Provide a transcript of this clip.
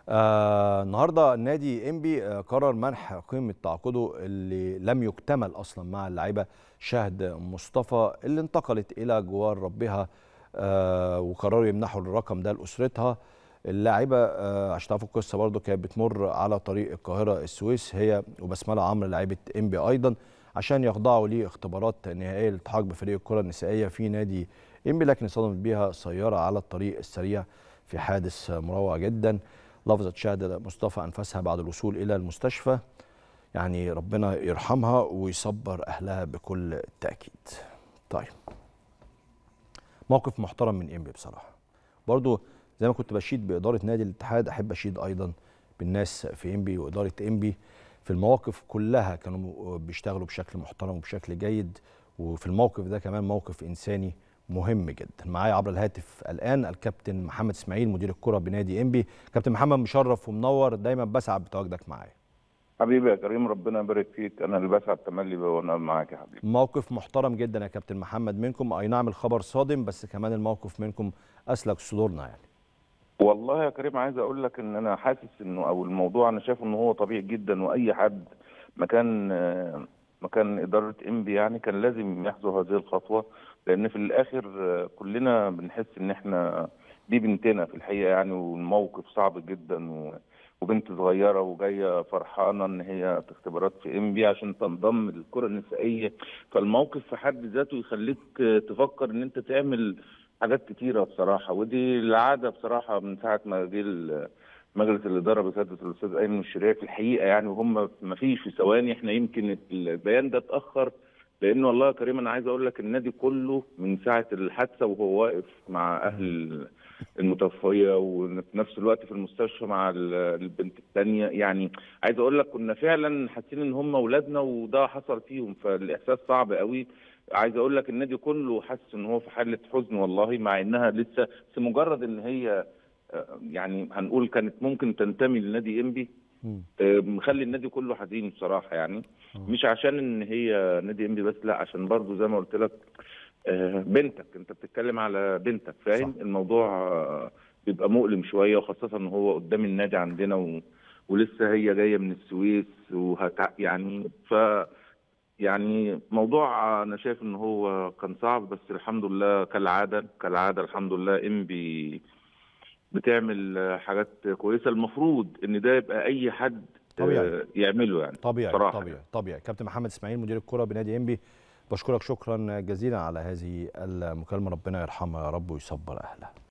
آه النهارده نادي انبي آه قرر منح قيمه تعاقده اللي لم يكتمل اصلا مع اللاعبه شهد مصطفى اللي انتقلت الى جوار ربها آه وقرروا يمنحوا الرقم ده لاسرتها اللاعبه آه عشان تعرفوا القصه برضو كانت بتمر على طريق القاهره السويس هي وبسمله عمرو لاعبه انبي ايضا عشان يخضعوا لاختبارات نهائيه الالتحاق بفريق الكره النسائيه في نادي انبي لكن اصطدمت بيها سياره على الطريق السريع في حادث مروع جدا لفظت شهد مصطفى انفاسها بعد الوصول الى المستشفى يعني ربنا يرحمها ويصبر اهلها بكل تاكيد طيب موقف محترم من انبي بصراحه برضو زي ما كنت بشيد باداره نادي الاتحاد احب اشيد ايضا بالناس في انبي واداره انبي في المواقف كلها كانوا بيشتغلوا بشكل محترم وبشكل جيد وفي الموقف ده كمان موقف انساني مهم جدا معايا عبر الهاتف الان الكابتن محمد اسماعيل مدير الكره بنادي انبي كابتن محمد مشرف ومنور دايما بسعد بتواجدك معايا حبيبي يا كريم ربنا يبارك فيك انا اللي بسعد تملي وانا معاك يا حبيبي موقف محترم جدا يا كابتن محمد منكم اي نعم الخبر صادم بس كمان الموقف منكم اسلك صدورنا يعني والله يا كريم عايز اقول لك ان انا حاسس انه او الموضوع انا شايف انه هو طبيعي جدا واي حد مكان مكان اداره انبي يعني كان لازم يحظوا هذه الخطوه لان في الاخر كلنا بنحس ان احنا دي بنتنا في الحقيقه يعني والموقف صعب جدا وبنت صغيره وجايه فرحانه ان هي في اختبارات في انبي عشان تنضم للكره النسائيه فالموقف في حد ذاته يخليك تفكر ان انت تعمل حاجات كتيره بصراحه ودي العاده بصراحه من ساعه ما جه مجلس الاداره بسياده الاستاذ ايمن الشريعي في الحقيقه يعني وهم ما فيش في ثواني احنا يمكن البيان ده اتاخر لان والله يا كريم انا عايز اقول لك النادي كله من ساعه الحادثه وهو واقف مع اهل المتوفيه وفي نفس الوقت في المستشفى مع البنت الثانيه يعني عايز اقول لك كنا فعلا حاسين ان هم اولادنا وده حصل فيهم فالاحساس صعب قوي عايز اقول لك النادي كله حاسس ان هو في حاله حزن والله مع انها لسه بس مجرد ان هي يعني هنقول كانت ممكن تنتمي لنادي انبي مخلي النادي كله حزين بصراحه يعني مش عشان ان هي نادي انبي بس لا عشان برضو زي ما قلت لك بنتك انت بتتكلم على بنتك فاهم الموضوع بيبقى مؤلم شويه وخاصه ان هو قدام النادي عندنا و... ولسه هي جايه من السويس وهتع... يعني ف يعني موضوع انا شايف ان هو كان صعب بس الحمد لله كالعاده كالعاده الحمد لله انبي بتعمل حاجات كويسه المفروض ان ده يبقى اي حد طبيعي. يعمله يعني طبيعي صراحة. طبيعي طبيعي كابتن محمد اسماعيل مدير الكره بنادي انبي بشكرك شكرا جزيلا على هذه المكالمه ربنا يرحمها يا رب ويصبر اهلها